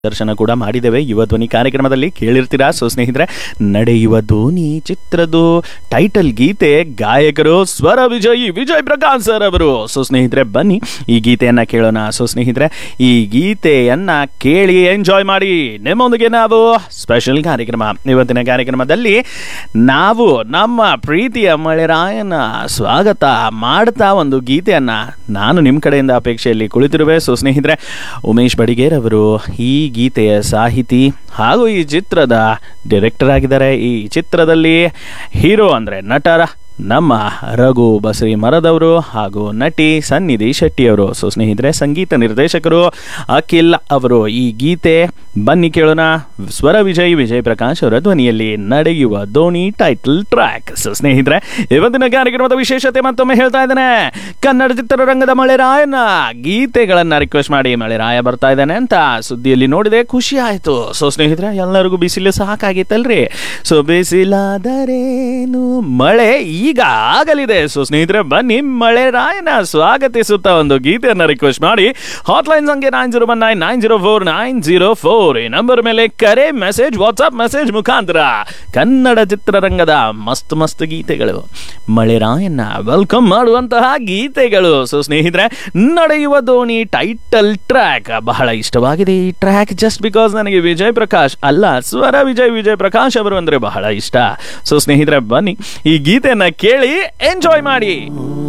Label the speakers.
Speaker 1: ದರ್ಶನ ಕೂಡ ಮಾಡಿದ್ದೇವೆ ಯುವ ಧ್ವನಿ ಕಾರ್ಯಕ್ರಮದಲ್ಲಿ ಕೇಳಿರ್ತೀರಾ ಸೊ ಸ್ನೇಹಿತರೆ ನಡೆಯುವ ಧ್ವನಿ ಚಿತ್ರದ್ದು ಟೈಟಲ್ ಗೀತೆ ಗಾಯಕರು ಸ್ವರ ವಿಜಯಿ ವಿಜಯ್ ಪ್ರಕಾಶ್ ಸರ್ ಅವರು ಸೊ ಸ್ನೇಹಿತರೆ ಬನ್ನಿ ಈ ಗೀತೆಯನ್ನ ಕೇಳೋಣ ಸೊ ಸ್ನೇಹಿತರೆ ಈ ಗೀತೆಯನ್ನ ಕೇಳಿ ಎಂಜಾಯ್ ಮಾಡಿ ನಿಮ್ಮೊಂದಿಗೆ ನಾವು ಸ್ಪೆಷಲ್ ಕಾರ್ಯಕ್ರಮ ಇವತ್ತಿನ ಕಾರ್ಯಕ್ರಮದಲ್ಲಿ ನಾವು ನಮ್ಮ ಪ್ರೀತಿಯ ಮಳೆರಾಯನ ಸ್ವಾಗತ ಮಾಡ್ತಾ ಒಂದು ಗೀತೆಯನ್ನ ನಾನು ನಿಮ್ಮ ಕಡೆಯಿಂದ ಅಪೇಕ್ಷೆಯಲ್ಲಿ ಕುಳಿತಿರುವೆ ಸೊ ಸ್ನೇಹಿತರೆ ಉಮೇಶ್ ಬಡಿಗೇರ್ ಅವರು ಈ ಗೀತೆಯ ಸಾಹಿತಿ ಹಾಗೂ ಈ ಚಿತ್ರದ ಡೈರೆಕ್ಟರ್ ಆಗಿದ್ದಾರೆ ಈ ಚಿತ್ರದಲ್ಲಿ ಹೀರೋ ಅಂದರೆ ನಟರ ನಮ್ಮ ರಘು ಬಸರಿ ಮರದವರು ಹಾಗೂ ನಟಿ ಸನ್ನಿಧಿ ಶೆಟ್ಟಿಯವರು ಸೊ ಸ್ನೇಹಿತರೆ ಸಂಗೀತ ನಿರ್ದೇಶಕರು ಅಖಿಲ್ ಅವರು ಈ ಗೀತೆ ಬನ್ನಿ ಕೇಳೋಣ ಸ್ವರ ವಿಜಯ್ ವಿಜಯ್ ಪ್ರಕಾಶ್ ಅವರ ಧ್ವನಿಯಲ್ಲಿ ನಡೆಯುವ ಧೋನಿ ಟೈಟಲ್ ಟ್ರ್ಯಾಕ್ ಸೊ ಸ್ನೇಹಿತರೆ ಇವತ್ತಿನ ಕಾರ್ಯಕ್ರಮದ ವಿಶೇಷತೆ ಮತ್ತೊಮ್ಮೆ ಹೇಳ್ತಾ ಇದ್ದೇನೆ ಕನ್ನಡ ಚಿತ್ರರಂಗದ ಮಳೆರಾಯನ ಗೀತೆಗಳನ್ನ ರಿಕ್ವೆಸ್ಟ್ ಮಾಡಿ ಮಳೆರಾಯ ಬರ್ತಾ ಇದ್ದಾನೆ ಅಂತ ಸುದ್ದಿಯಲ್ಲಿ ನೋಡಿದೆ ಖುಷಿ ಆಯ್ತು ಸೊ ಸ್ನೇಹಿತರೆ ಎಲ್ಲರಿಗೂ ಬಿಸಿಲು ಸಾಕಾಗಿತ್ತಲ್ರಿ ಸೊ ಬಿಸಿಲಾದರೇನು ಮಳೆ ಈಗ ಆಗಲಿದೆ ಸೊ ಸ್ನೇಹಿತರೆ ಬನ್ನಿ ಮಳೆ ರಾಯನ ಸ್ವಾಗತಿಸುತ್ತಾ ಒಂದು ಗೀತೆಯನ್ನ ರಿಕ್ವೆಸ್ಟ್ ಮಾಡಿ ಹಾಟ್ಲೈನ್ ಸಂಖ್ಯೆ nine zero one nine nine zero four nine zero four ಈ ನಂಬರ್ ಮೇಲೆ ಕರೆ ಮೆಸೇಜ್ ವಾಟ್ಸ್ಆಪ್ ಮೆಸೇಜ್ ಮುಖಾಂತರ ಕನ್ನಡ ಚಿತ್ರರಂಗದ ಮಸ್ತ್ ಮಸ್ತ್ ಗೀತೆಗಳು ಮಳೆರಾಯನ್ನ ವೆಲ್ಕಮ್ ಮಾಡುವಂತಹ ಗೀತೆಗಳು ಸೊ ಸ್ನೇಹಿತರೆ ನಡೆಯುವ ದೋಣಿ ಟೈಟಲ್ ಟ್ರ್ಯಾಕ್ ಬಹಳ ಇಷ್ಟವಾಗಿದೆ ಈ ಟ್ರ್ಯಾಕ್ ಜಸ್ಟ್ ಬಿಕಾಸ್ ನನಗೆ ವಿಜಯ್ ಪ್ರಕಾಶ್ ಅಲ್ಲ ಸ್ವರ ವಿಜಯ್ ವಿಜಯ್ ಪ್ರಕಾಶ್ ಅವರು ಅಂದ್ರೆ ಬಹಳ ಇಷ್ಟ ಸೊ ಸ್ನೇಹಿತರೆ ಬನ್ನಿ ಈ ಗೀತೆಯನ್ನ ಕೇಳಿ ಎಂಜಾಯ್ ಮಾಡಿ